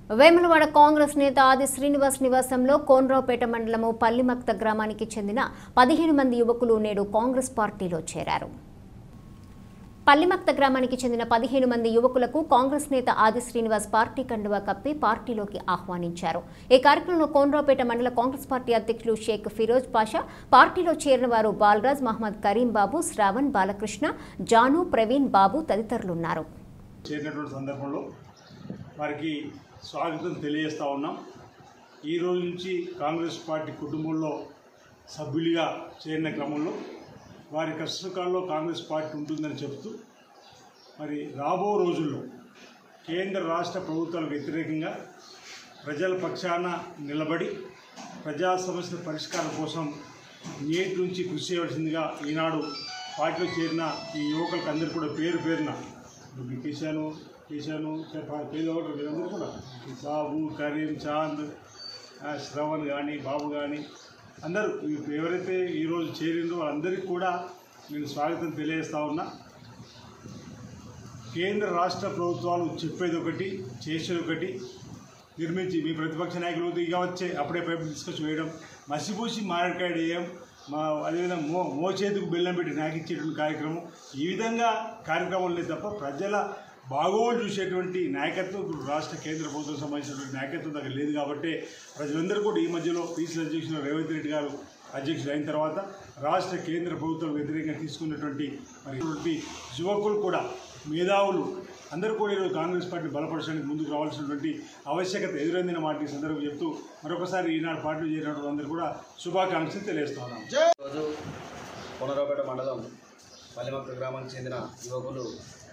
వేములవాడ కాంగ్రెస్ నేత ఆది శ్రీనివాస్ నివాసంలో కోన్రావుపేట మండలము పల్లిమక్త గ్రామానికి చెందిన పదిహేను మంది యువకులు నేడు కాంగ్రెస్ పార్టీలో చేరారు పల్లిమక్త గ్రామానికి చెందిన పదిహేను మంది యువకులకు కాంగ్రెస్ నేత ఆది శ్రీనివాస్ పార్టీ కండువా కప్పి పార్టీలోకి ఆహ్వానించారు ఈ కార్యక్రమంలో కోనరావుపేట మండల కాంగ్రెస్ పార్టీ అధ్యక్షులు షేక్ ఫిరోజ్ పాషా పార్టీలో చేరిన వారు బాలరాజ్ మహమ్మద్ కరీం బాబు శ్రావణ్ బాలకృష్ణ జాను ప్రవీణ్ బాబు తదితరులున్నారు చేరినటువంటి సందర్భంలో వారికి స్వాగతం తెలియజేస్తూ ఉన్నాం ఈ రోజు నుంచి కాంగ్రెస్ పార్టీ కుటుంబంలో సభ్యులుగా చేరిన క్రమంలో వారి కష్టకాలంలో కాంగ్రెస్ పార్టీ ఉంటుందని చెబుతూ మరి రాబో రోజుల్లో కేంద్ర రాష్ట్ర ప్రభుత్వాల వ్యతిరేకంగా ప్రజల పక్షాన నిలబడి ప్రజా సమస్యల పరిష్కారం కోసం నేటి నుంచి కృషి చేయవలసిందిగా ఈనాడు పార్టీలో చేరిన ఈ యువకులకు అందరూ కూడా పేరు పేరున ఇప్పుడు కిషాను కిషాను చెప్ప- పేరు ఒకటి వీళ్ళందరూ కూడా బాబు కరీం చాంద్ ఆ, శ్రవణ్ కానీ బాబు కానీ అందరూ ఈ- ఎవరైతే ఈరోజు చేరిందో వాళ్ళందరికీ కూడా నేను స్వాగతం తెలియజేస్తా ఉన్నా కేంద్ర రాష్ట్ర ప్రభుత్వాలు చెప్పేది ఒకటి చేసేది ఒకటి నిర్మించి మీ ప్రతిపక్ష నాయకులు ఇక వచ్చే అప్పుడే పైపు తీసుకొచ్చి వేయడం మసిపూసి మారడికాయ వేయం మా అదేవిధంగా మో మోచేతుకు బెల్లం పెట్టి నాకిచ్చేటువంటి కార్యక్రమం ఈ విధంగా కార్యక్రమాలే తప్ప ప్రజల బాగోలు చూసేటువంటి నాయకత్వం ఇప్పుడు రాష్ట్ర కేంద్ర ప్రభుత్వం సంబంధించినటువంటి నాయకత్వం దగ్గర లేదు కాబట్టి ప్రజలందరూ కూడా ఈ మధ్యలో పీసీసీ అధ్యక్షులు రేవంత్ రెడ్డి గారు అధ్యక్షుడు అయిన తర్వాత రాష్ట్ర కేంద్ర ప్రభుత్వం వ్యతిరేకంగా తీసుకున్నటువంటి మరి ఇటువంటి యువకులు కూడా మేధావులు అందరూ కూడా ఈరోజు కాంగ్రెస్ పార్టీ బలపరచడానికి ముందుకు రావాల్సినటువంటి ఆవశ్యకత ఎదురైందని మాట ఈ సందర్భం చెప్తూ మరొకసారి ఈనాడు పార్టీ చేరినటువంటి అందరూ కూడా శుభాకాంక్షలు తెలియజేస్తా ఉన్నాం రోజు కొనరాపేట మండలం పల్లిమక్క గ్రామానికి చెందిన యువకులు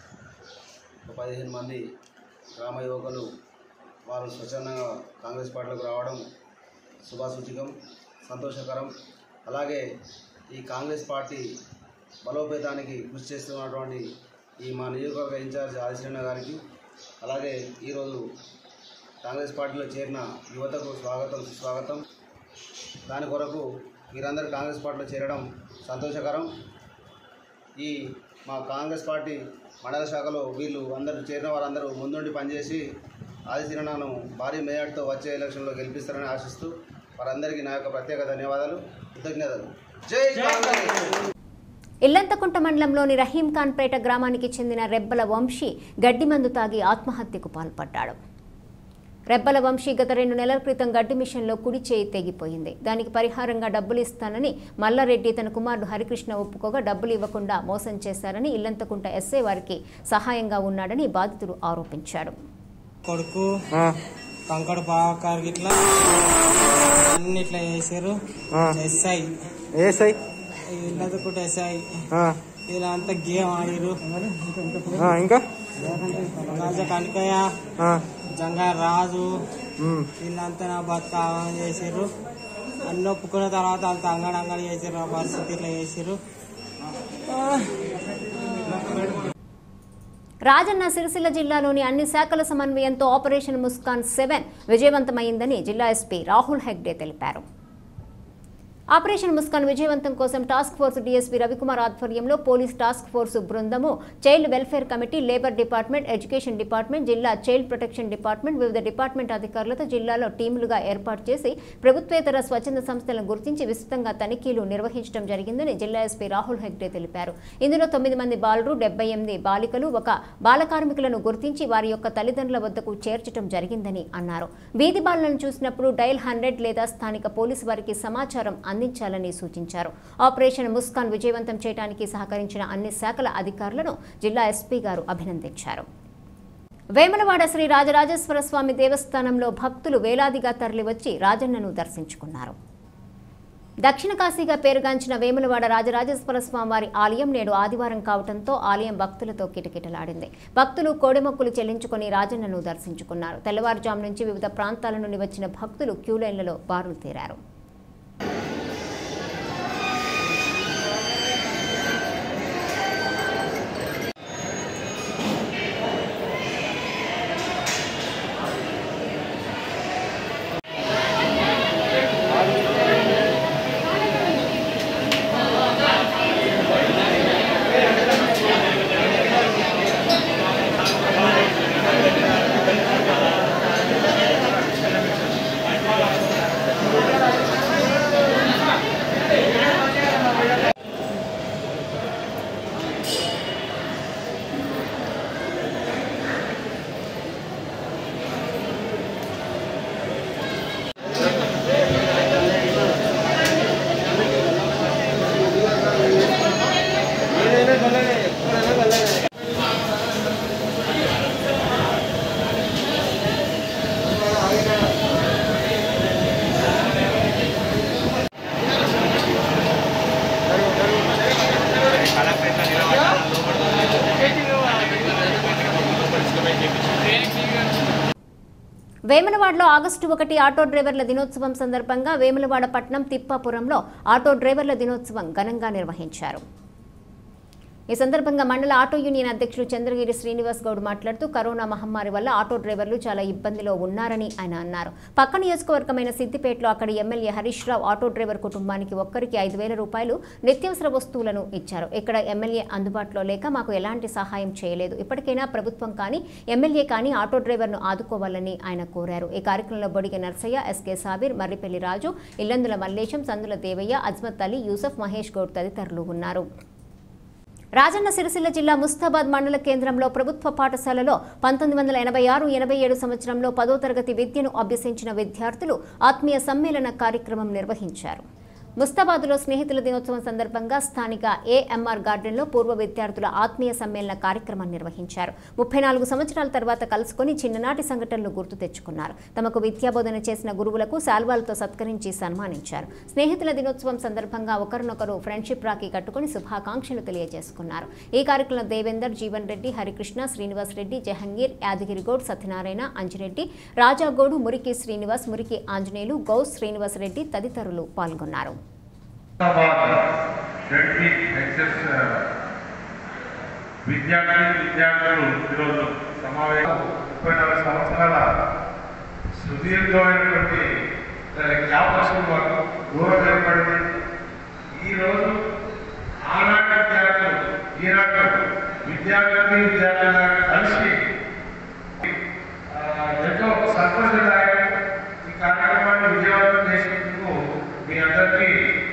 ఒక పదిహేను మంది గ్రామ యువకులు వారు స్వచ్ఛందంగా కాంగ్రెస్ పార్టీలోకి రావడం శుభాసూచకం సంతోషకరం అలాగే ఈ కాంగ్రెస్ పార్టీ బలోపేతానికి కృషి చేస్తున్నటువంటి ఈ మా నియోజకవర్గ ఇన్ఛార్జ్ ఆదిశ్రీణ గారికి అలాగే ఈరోజు కాంగ్రెస్ పార్టీలో చేరిన యువతకు స్వాగతం సుస్వాగతం దాని కొరకు మీరందరూ కాంగ్రెస్ పార్టీలో చేరడం సంతోషకరం ఈ మా కాంగ్రెస్ పార్టీ మండల శాఖలో వీళ్ళు అందరూ చేరిన వారందరూ ముందుండి పనిచేసి ఆదిశీలనను భారీ మేయర్తో వచ్చే ఎలక్షన్లో గెలిపిస్తారని ఆశిస్తూ వారందరికీ నా యొక్క ప్రత్యేక ధన్యవాదాలు కృతజ్ఞతలు జై కాంగ్రెస్ ఇల్లంతకుంట మండలంలోని రహీంఖాన్పేట గ్రామానికి చెందిన రెబ్బల వంశీ గడ్డి మందు తాగి ఆత్మహత్యకు పాల్పడ్డాడు రెబ్బల వంశీ గత రెండు నెలల క్రితం గడ్డి మిషన్లో కుడి చేయి తెగిపోయింది దానికి పరిహారంగా డబ్బులు ఇస్తానని మల్లారెడ్డి తన కుమారుడు హరికృష్ణ ఒప్పుకోగా డబ్బులు ఇవ్వకుండా మోసం చేశారని ఇల్లంతకుంట ఎస్ఐ వారికి సహాయంగా ఉన్నాడని బాధితుడు ఆరోపించాడు కొడుకు కంకడు బావకారు ఇట్లా అన్ని ఇట్లా చేశారు ఎస్ఐ ఏసై ఇల్లది కూడా ఎస్ఐ ఇలా అంతా గేమ్ ఆడిరు ఇంకా రాజా కనకయ్య ఆ, జంగా రాజు ఉమ్, వీళ్ళంతా నా బతుక ఆగమనం చేసారు అన్ని ఒప్పుకున్న తర్వాత అంత అంగడి అంగడి చేసారు ఆ పరిస్థితి ఇట్లా చేసారు రాజన్న సిరిసిల్ల జిల్లాలోని అన్ని శాఖల సమన్వయంతో ఆపరేషన్ ముస్కాన్ సెవెన్ విజయవంతమైందని జిల్లా ఎస్పీ రాహుల్ హెగ్డే తెలిపారు ఆపరేషన్ ముస్కాన్ విజయవంతం కోసం టాస్క్ ఫోర్స్ డీఎస్పీ రవికుమార్ ఆధ్వర్యంలో పోలీస్ టాస్క్ ఫోర్స్ బృందము child welfare committee labour department education department జిల్లా చైల్డ్ ప్రొటెక్షన్ డిపార్ట్మెంట్ వివిధ డిపార్ట్మెంట్ అధికారులతో జిల్లాలో టీములుగా ఏర్పాటు చేసి ప్రభుత్వేతర స్వచ్ఛంద సంస్థలను గుర్తించి విస్తృతంగా తనిఖీలు నిర్వహించడం జరిగిందని జిల్లా ఎస్పీ రాహుల్ హెగ్డే తెలిపారు ఇందులో తొమ్మిది మంది బాలురు డెబ్బై ఎనిమిది బాలికలు ఒక బాల కార్మికులను గుర్తించి వారి యొక్క తల్లిదండ్రుల వద్దకు చేర్చడం జరిగిందని అన్నారు వీధి బాలలను చూసినప్పుడు డయల్ హండ్రెడ్ లేదా స్థానిక పోలీసు వారికి సమాచారం అందించాలని సూచించారు ఆపరేషన్ ముస్కాన్ విజయవంతం చేయడానికి సహకరించిన అన్ని శాఖల అధికారులను జిల్లా ఎస్పీ గారు అభినందించారు వేములవాడ శ్రీ రాజరాజేశ్వర స్వామి దేవస్థానంలో భక్తులు వేలాదిగా తరలివచ్చి రాజన్నను దర్శించుకున్నారు దక్షిణ కాశీగా పేరుగాంచిన వేములవాడ రాజరాజేశ్వర స్వామివారి ఆలయం నేడు ఆదివారం కావడంతో ఆలయం భక్తులతో కిటకిటలాడింది భక్తులు కోడెమొక్కులు చెల్లించుకుని రాజన్నను దర్శించుకున్నారు తెల్లవారుజాము నుంచి వివిధ ప్రాంతాల నుండి వచ్చిన భక్తులు క్యూలైన్లలో బారులు తీరారు జై వేములవాడలో ఆగస్టు ఒకటి ఆటో డ్రైవర్ల దినోత్సవం సందర్భంగా వేములవాడ పట్నం తిప్పాపురంలో ఆటో డ్రైవర్ల దినోత్సవం ఘనంగా నిర్వహించారు ఈ సందర్భంగా మండల ఆటో యూనియన్ అధ్యక్షులు చంద్రగిరి శ్రీనివాస్ గౌడ్ మాట్లాడుతూ కరోనా మహమ్మారి వల్ల ఆటో డ్రైవర్లు చాలా ఇబ్బందిలో ఉన్నారని ఆయన అన్నారు పక్క నియోజకవర్గమైన సిద్దిపేటలో అక్కడి MLA Harish Rao auto driver కుటుంబానికి ఒక్కరికి ఐదు వేల రూపాయలు నిత్యావసర వస్తువులను ఇచ్చారు ఇక్కడ ఎమ్మెల్యే అందుబాటులో లేక మాకు ఎలాంటి సహాయం చేయలేదు ఇప్పటికైనా ప్రభుత్వం కానీ ఎమ్మెల్యే కానీ ఆటో డ్రైవర్ను ఆదుకోవాలని ఆయన కోరారు ఈ కార్యక్రమంలో బొడిగె నర్సయ్య ఎస్కే సాబీర్ మర్రిపల్లి రాజు ఇల్లందుల మల్లేశం సందుల దేవయ్య అజ్మత్ అలీ యూసఫ్ మహేష్ గౌడ్ తదితరులు ఉన్నారు రాజన్న సిరిసిల్ల జిల్లా ముస్తాబాద్ మండల కేంద్రంలో ప్రభుత్వ పాఠశాలలో పంతొమ్మిది వందల ఎనభై ఆరు ఎనభై ఏడు సంవత్సరంలో పదో తరగతి విద్యను అభ్యసించిన విద్యార్థులు ఆత్మీయ సమ్మేళన కార్యక్రమం నిర్వహించారు ముస్తాబాద్లో స్నేహితుల దినోత్సవం సందర్భంగా స్థానిక ఏఎంఆర్ గార్డెన్లో పూర్వ విద్యార్థుల ఆత్మీయ సమ్మేళన కార్యక్రమం నిర్వహించారు ముప్పై నాలుగు సంవత్సరాల తర్వాత కలుసుకొని చిన్ననాటి సంఘటనలు గుర్తు తెచ్చుకున్నారు తమకు విద్యాబోధన చేసిన గురువులకు శాల్వాలతో సత్కరించి సన్మానించారు స్నేహితుల దినోత్సవం సందర్భంగా ఒకరినొకరు ఫ్రెండ్షిప్ రాఖీ కట్టుకుని శుభాకాంక్షలు తెలియజేసుకున్నారు ఈ కార్యక్రమంలో దేవేందర్ జీవన్ రెడ్డి హరికృష్ణ శ్రీనివాస్ రెడ్డి జహంగీర్ యాదగిరి గౌడ్ సత్యనారాయణ అంజిరెడ్డి రాజాగౌడు మురికి శ్రీనివాస్ మురికి ఆంజనేయులు గౌస్ శ్రీనివాస్ రెడ్డి తదితరులు పాల్గొన్నారు జడ్పీ ఎక్సెస్ విద్యార్థి విద్యార్థులు ఈరోజు సమావేశం ముప్పై నాలుగు సంవత్సరాల సుదీర్ఘమైనటువంటి జ్ఞాపకం మాకు దూరం ఏర్పడింది ఈరోజు ఆనాటి విద్యార్థులు ఈనాటి విద్యార్థి విద్యార్థుల కలిసి ఆ, ఎంతో సంతోషదాయకం ఈ కార్యక్రమాన్ని విజయవంతం చేసినందుకు మీ అందరికీ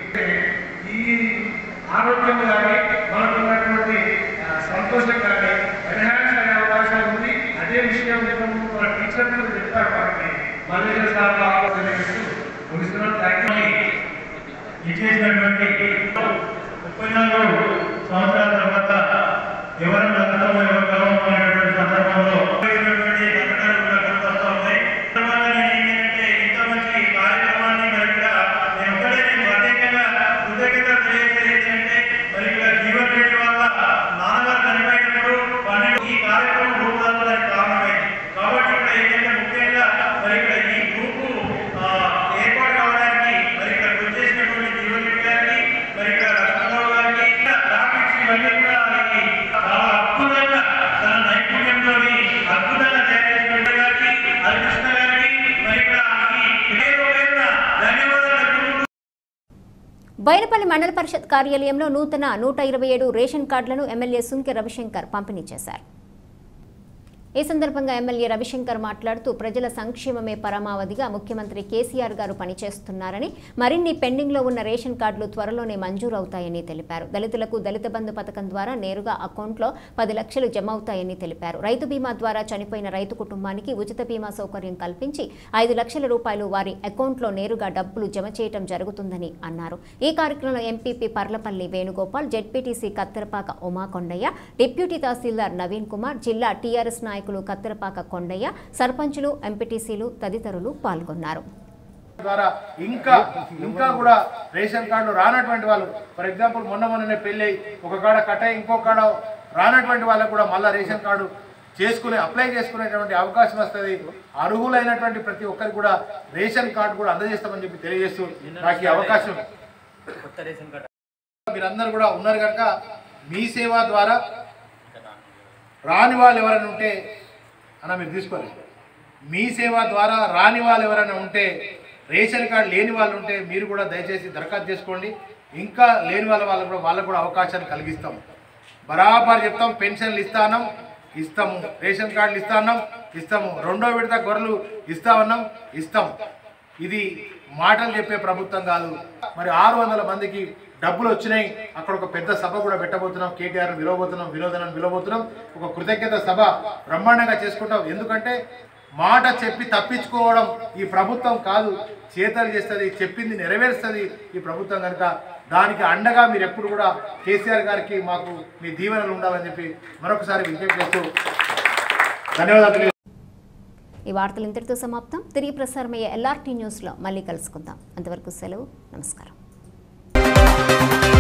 ఈ ఆరోగ్యం కానీ మనకు ఉన్నటువంటి ఆ, సంతోషం కానీ ఎన్హాన్స్ అయ్యే అవకాశం ఉంది అదే విషయం ఇంతకు మన టీచర్లు చెప్తారు మనకి మల్లేశ్వర సార్ బాగా తెలియజేస్తూ ముగిస్తున్నాం థ్యాంక్ యూ ఇచ్చేసినటువంటి ముప్పై నాలుగు సంవత్సరాల తర్వాత ఎవరైనా గతంలో ఎవరు కలవము అనేటువంటి సందర్భంలో జరిగినటువంటి ఘటనలు కూడా గుర్తొస్తా ఉన్నాయి. తర్వాత నేను ఏంటంటే ఇంత మంచి కార్యక్రమాన్ని మరి ఇక్కడ నేను ఒక్కడే నేను ప్రత్యేకంగా కృతజ్ఞత తెలియజేసేది ఏంటంటే మరి ఇక్కడ జీవన్ రెడ్డి వాళ్ళ నాన్నగారు చనిపోయినప్పుడు పన్నెండు ఈ కార్యక్రమం రూపుదాల్చడానికి కారణమైంది కాబట్టి ఇక్కడ ఏంటంటే ముఖ్యంగా మరి ఇక్కడ ఈ గ్రూపు ఆ, ఏర్పాటు కావడానికి మరి ఇక్కడ వచ్చేసినటువంటి జీవన్ రెడ్డి గారికి మరి ఇక్కడ లక్ష్మణరావు గారికి గ్రాఫిక్స్ ఇవన్నీ కూడా ఈ చాలా అద్భుతంగా తన నైపుణ్యంతో అద్భుతంగా తయారు చేసినటువంటి గారికి హరికృష్ణ గారికి మరి ఇక్కడ ఈ పేరు పేరున ధన్యవాదాలు తెలుపుకుంటూ బైనపల్లి మండల పరిషత్ కార్యాలయంలో నూతన నూట ఇరవై ఏడు రేషన్ కార్డులను ఎమ్మెల్యే సుంకె రవిశంకర్ పంపిణీ చేశారు ఈ సందర్భంగా ఎమ్మెల్యే రవిశంకర్ మాట్లాడుతూ ప్రజల సంక్షేమమే పరమావధిగా ముఖ్యమంత్రి కేసీఆర్ గారు పనిచేస్తున్నారని మరిన్ని పెండింగ్లో ఉన్న రేషన్ కార్డులు త్వరలోనే మంజూరవుతాయని తెలిపారు దళితులకు దళిత బంధు పథకం ద్వారా నేరుగా అకౌంట్లో పది లక్షలు జమ అవుతాయని తెలిపారు రైతు బీమా ద్వారా చనిపోయిన రైతు కుటుంబానికి ఉచిత బీమా సౌకర్యం కల్పించి ఐదు లక్షల రూపాయలు వారి అకౌంట్లో నేరుగా డబ్బులు జమ చేయటం జరుగుతుందని అన్నారు ఈ కార్యక్రమంలో MPP Parlapalli Venugopal ZPTC Katterapaka Uma Kondaiah deputy tahsildar Naveen Kumar జిల్లా టీఆర్ఎస్ నాయకులు కత్తెరపాక కొండయ్య సర్పంచులు ఎంపీటీసీలు తదితరులు పాల్గొన్నారు ద్వారా ఇంకా ఇంకా కూడా రేషన్ కార్డులు రానటువంటి వాళ్ళు ఫర్ ఎగ్జాంపుల్ మొన్న మొన్ననే పెళ్ళి ఒక కాడ కట్ట ఇంకో కాడ రానటువంటి వాళ్ళకు కూడా మళ్ళీ రేషన్ కార్డు చేసుకునే అప్లై చేసుకునేటువంటి అవకాశం వస్తుంది అర్హులైనటువంటి ప్రతి ఒక్కరికి కూడా రేషన్ కార్డు కూడా అందజేస్తామని చెప్పి తెలియజేస్తూ నాకు ఈ అవకాశం మీరందరూ కూడా ఉన్నారు కనుక మీ సేవ ద్వారా రాని వాళ్ళు ఎవరైనా ఉంటే అన్న మీరు తీసుకోలేదు మీ సేవ ద్వారా రాని వాళ్ళు ఎవరైనా ఉంటే రేషన్ కార్డు లేని వాళ్ళు ఉంటే మీరు కూడా దయచేసి దరఖాస్తు చేసుకోండి ఇంకా లేని వాళ్ళ వాళ్ళకు కూడా వాళ్ళకు కూడా అవకాశాన్ని కలిగిస్తాం బరాబర్ చెప్తాం పెన్షన్లు ఇస్తానం ఇస్తాము రేషన్ కార్డులు ఇస్తాన్నాం ఇస్తాము రెండో విడత గొర్రెలు ఇస్తామన్నాం ఇస్తాం ఇది మాటలు చెప్పే ప్రభుత్వం కాదు మరి ఆరు వందల మందికి డబ్బులు వచ్చినాయి అక్కడ ఒక పెద్ద సభ కూడా పెట్టబోతున్నాం కేటీఆర్ విలువబోతున్నాం వినోదనం విలువబోతున్నాం ఒక కృతజ్ఞత సభ బ్రహ్మాండంగా చేసుకుంటాం ఎందుకంటే మాట చెప్పి తప్పించుకోవడం ఈ ప్రభుత్వం కాదు చేతలు చేస్తుంది చెప్పింది నెరవేరుస్తుంది ఈ ప్రభుత్వం కనుక దానికి అండగా మీరు ఎప్పుడు కూడా కేసీఆర్ గారికి మాకు మీ దీవెనలు ఉండాలని చెప్పి మరొకసారి విజ్ఞప్తి చేస్తూ ధన్యవాదాలు తెలియ- ఈ వార్తలు ఇంతటితో సమాప్తం తిరిగి ప్రసారమయ్యే ఎల్ఆర్టీ న్యూస్లో మళ్ళీ కలుసుకుందాం అంతవరకు సెలవు నమస్కారం